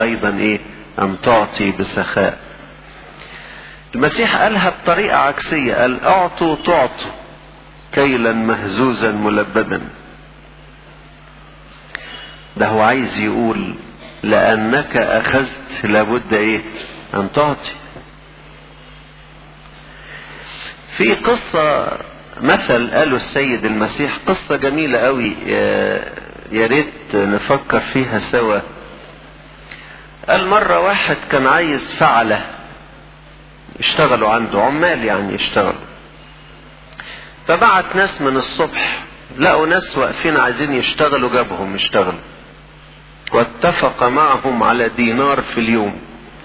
ايضا ايه ان تعطي بسخاء المسيح قالها بطريقة عكسية قال اعطوا تعطوا كيلا مهزوزا ملبدا ده هو عايز يقول لانك اخذت لابد ايه ان تعطي في قصة مثل قاله السيد المسيح قصة جميلة قوي يا ريت نفكر فيها سوا قال مرة واحد كان عايز فعلة يشتغلوا عنده عمال يعني يشتغلوا فبعت ناس من الصبح لقوا ناس واقفين عايزين يشتغلوا جابهم يشتغلوا واتفق معهم على دينار في اليوم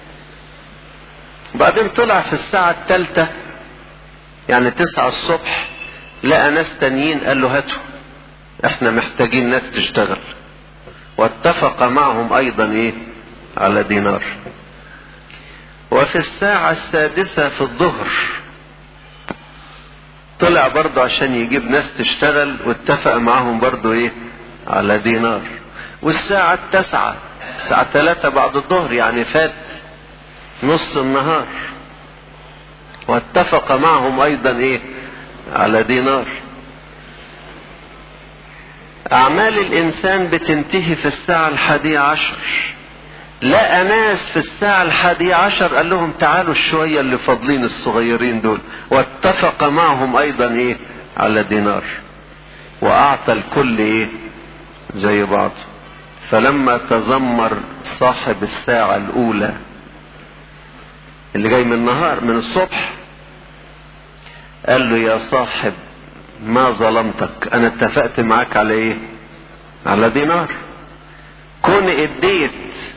بعدين طلع في الساعة الثالثة يعني تسعة الصبح لقى ناس تانيين قال له هاتوا احنا محتاجين ناس تشتغل واتفق معهم ايضا ايه على دينار وفي الساعة السادسة في الظهر طلع برضه عشان يجيب ناس تشتغل واتفق معهم برضه ايه على دينار والساعة التاسعة الساعة ثلاثة بعد الظهر يعني فات نص النهار واتفق معهم ايضا ايه على دينار اعمال الانسان بتنتهي في الساعة الحادية عشر لقى ناس في الساعة الحادية عشر قال لهم تعالوا الشوية اللي فاضلين الصغيرين دول واتفق معهم ايضا ايه على دينار واعطى الكل ايه زي بعض فلما تذمر صاحب الساعة الاولى اللي جاي من النهار من الصبح قال له يا صاحب ما ظلمتك انا اتفقت معاك على ايه على دينار كون اديت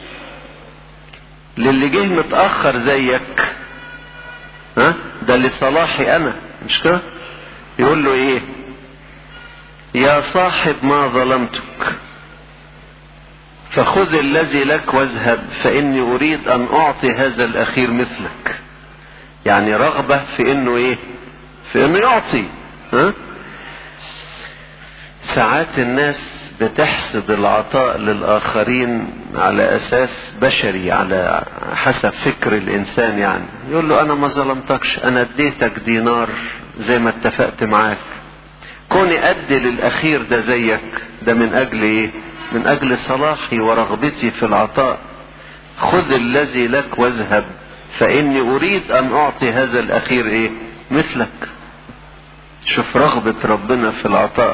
للي جه متاخر زيك ها ده لصلاحي انا مش كده يقول له ايه يا صاحب ما ظلمتك فخذ الذي لك واذهب فاني اريد ان اعطي هذا الاخير مثلك يعني رغبه في انه ايه في انه يعطي ها ساعات الناس بتحسب العطاء للاخرين على اساس بشري على حسب فكر الانسان يعني يقول له انا ما ظلمتكش انا اديتك دينار زي ما اتفقت معاك كوني ادي للاخير ده زيك ده من اجل ايه من اجل صلاحي ورغبتي في العطاء خذ الذي لك واذهب فاني اريد ان اعطي هذا الاخير ايه مثلك شوف رغبة ربنا في العطاء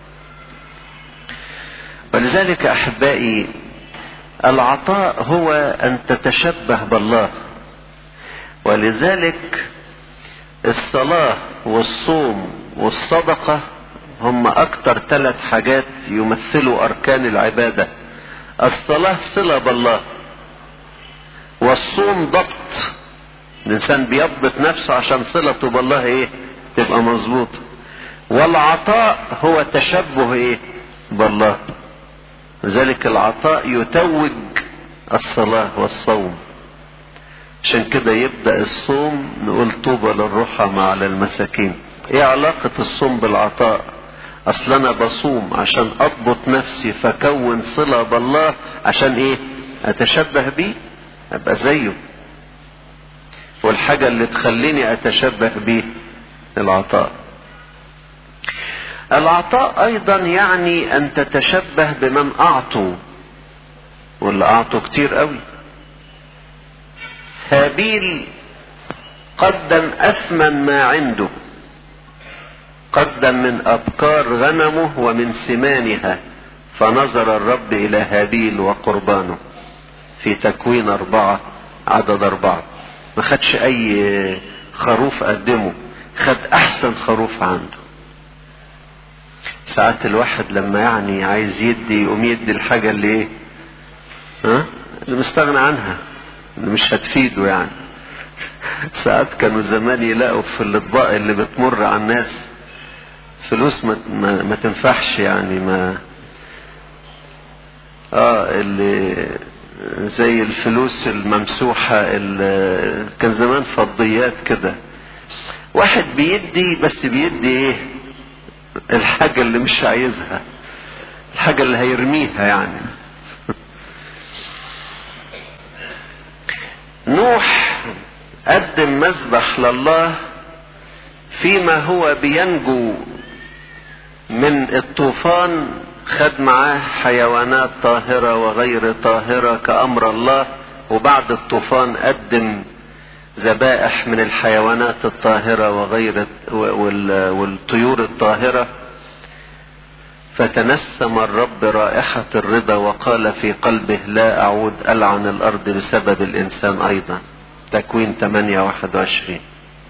ولذلك احبائي العطاء هو ان تتشبه بالله ولذلك الصلاة والصوم والصدقة هم اكتر ثلاث حاجات يمثلوا اركان العبادة الصلاة صلة بالله والصوم ضبط الانسان بيضبط نفسه عشان صلته بالله ايه تبقى مظبوطة والعطاء هو تشبه ايه بالله لذلك العطاء يتوج الصلاة والصوم عشان كده يبدأ الصوم نقول طوبى للرحمة على المساكين ايه علاقة الصوم بالعطاء اصل انا بصوم عشان اضبط نفسي فكون صلة بالله عشان ايه اتشبه بيه ابقى زيه والحاجة اللي تخليني اتشبه بيه العطاء العطاء ايضا يعني ان تتشبه بمن اعطوا واللي اعطوا كتير قوي هابيل قدم اثمن ما عنده قدم من ابكار غنمه ومن سمانها فنظر الرب الى هابيل وقربانه في تكوين اربعة عدد اربعة ما خدش اي خروف قدمه خد احسن خروف عنده ساعات الواحد لما يعني عايز يدي يقوم يدي الحاجة اللي ايه ها اللي مستغنى عنها اللي مش هتفيده يعني ساعات كانوا زمان يلاقوا في الاطباق اللي بتمر على الناس فلوس ما, ما, ما تنفعش يعني ما اه اللي زي الفلوس الممسوحة اللي كان زمان فضيات كده واحد بيدي بس بيدي ايه الحاجة اللي مش عايزها الحاجة اللي هيرميها يعني نوح قدم مذبح لله فيما هو بينجو من الطوفان خد معاه حيوانات طاهرة وغير طاهرة كأمر الله وبعد الطوفان قدم ذبائح من الحيوانات الطاهرة وغير والطيور الطاهرة فتنسم الرب رائحة الرضا وقال في قلبه لا أعود ألعن الأرض بسبب الإنسان أيضا تكوين 8 21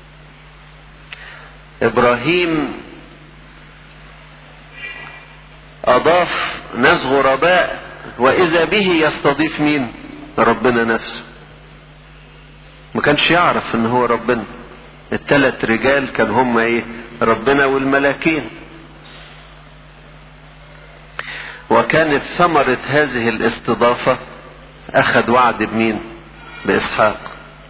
إبراهيم أضاف ناس غرباء وإذا به يستضيف مين ربنا نفسه ما كانش يعرف ان هو ربنا الثلاث رجال كان هم ايه ربنا والملاكين وكانت ثمرة هذه الاستضافة اخذ وعد بمين باسحاق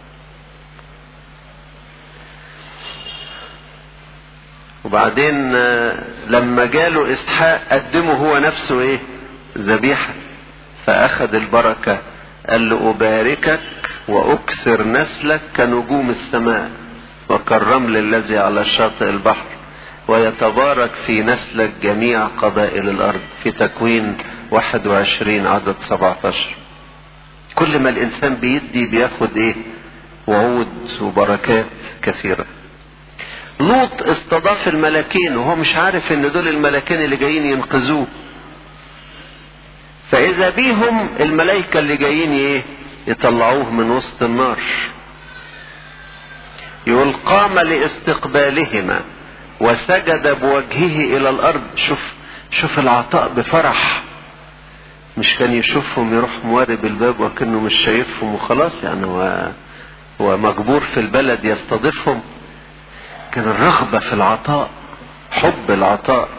وبعدين لما جاله اسحاق قدمه هو نفسه ايه ذبيحة فاخذ البركة قال له اباركك واكثر نسلك كنجوم السماء وكالرمل الذي على شاطئ البحر ويتبارك في نسلك جميع قبائل الارض في تكوين 21 عدد 17 كل ما الانسان بيدي بياخد ايه وعود وبركات كثيره لوط استضاف الملاكين وهو مش عارف ان دول الملاكين اللي جايين ينقذوه فاذا بيهم الملائكة اللي جايين ايه يطلعوه من وسط النار يقول قام لاستقبالهما وسجد بوجهه الى الارض شوف شوف العطاء بفرح مش كان يشوفهم يروح موارب الباب وكأنه مش شايفهم وخلاص يعني هو هو مجبور في البلد يستضيفهم كان الرغبة في العطاء حب العطاء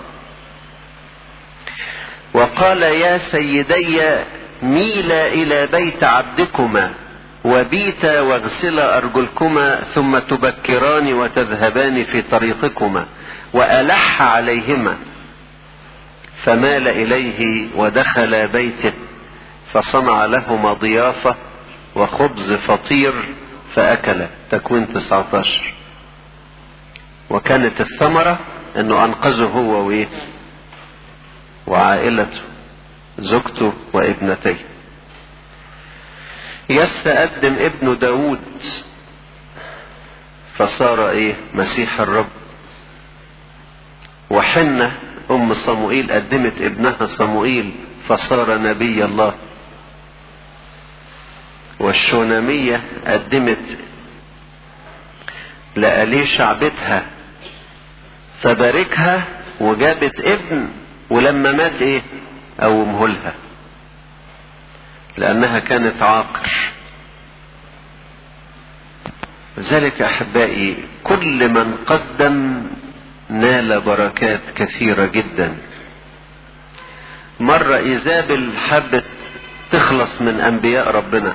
وقال يا سيدي ميلا إلى بيت عبدكما وبيتا واغسلا أرجلكما ثم تبكران وتذهبان في طريقكما وألح عليهما فمال إليه ودخل بيته فصنع لهما ضيافة وخبز فطير فأكل تكوين 19 وكانت الثمرة انه انقذه هو وايه وعائلته زوجته وابنتيه يستقدم ابن داود فصار ايه مسيح الرب وحنة ام صموئيل قدمت ابنها صموئيل فصار نبي الله والشونامية قدمت لأليه شعبتها فباركها وجابت ابن ولما مات ايه قومه لها لانها كانت عاقر لذلك احبائي كل من قدم نال بركات كثيرة جدا مرة ايزابل حبت تخلص من انبياء ربنا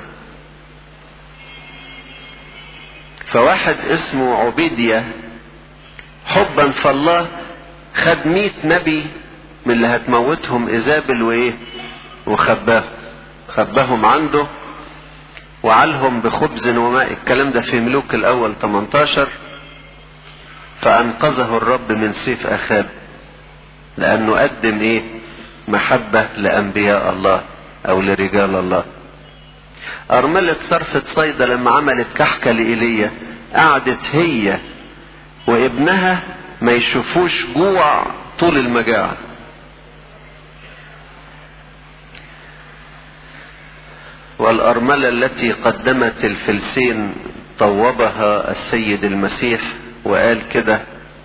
فواحد اسمه عبيدية حبا في الله خد مئة نبي من اللي هتموتهم ايزابل وايه وخباهم خباهم عنده وعلهم بخبز وماء الكلام ده في ملوك الاول 18 فانقذه الرب من سيف اخاب لانه قدم ايه محبة لانبياء الله او لرجال الله ارملة صرفة صيدا لما عملت كحكة لإيليا قعدت هي وابنها ما يشوفوش جوع طول المجاعة والأرملة التي قدمت الفلسين طوبها السيد المسيح وقال كده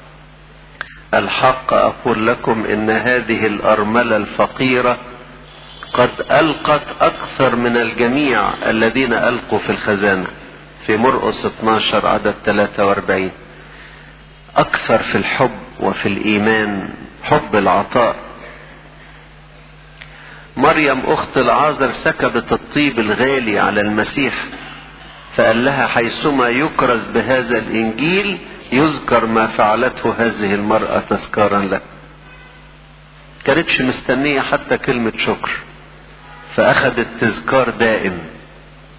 الحق أقول لكم إن هذه الأرملة الفقيرة قد ألقت أكثر من الجميع الذين ألقوا في الخزانة في مرقس 12 عدد 43 أكثر في الحب وفي الإيمان حب العطاء مريم أخت العازر سكبت الطيب الغالي على المسيح فقال لها حيثما يكرز بهذا الإنجيل يذكر ما فعلته هذه المرأة تذكارا له كانتش مستنية حتى كلمة شكر فأخذت تذكار دائم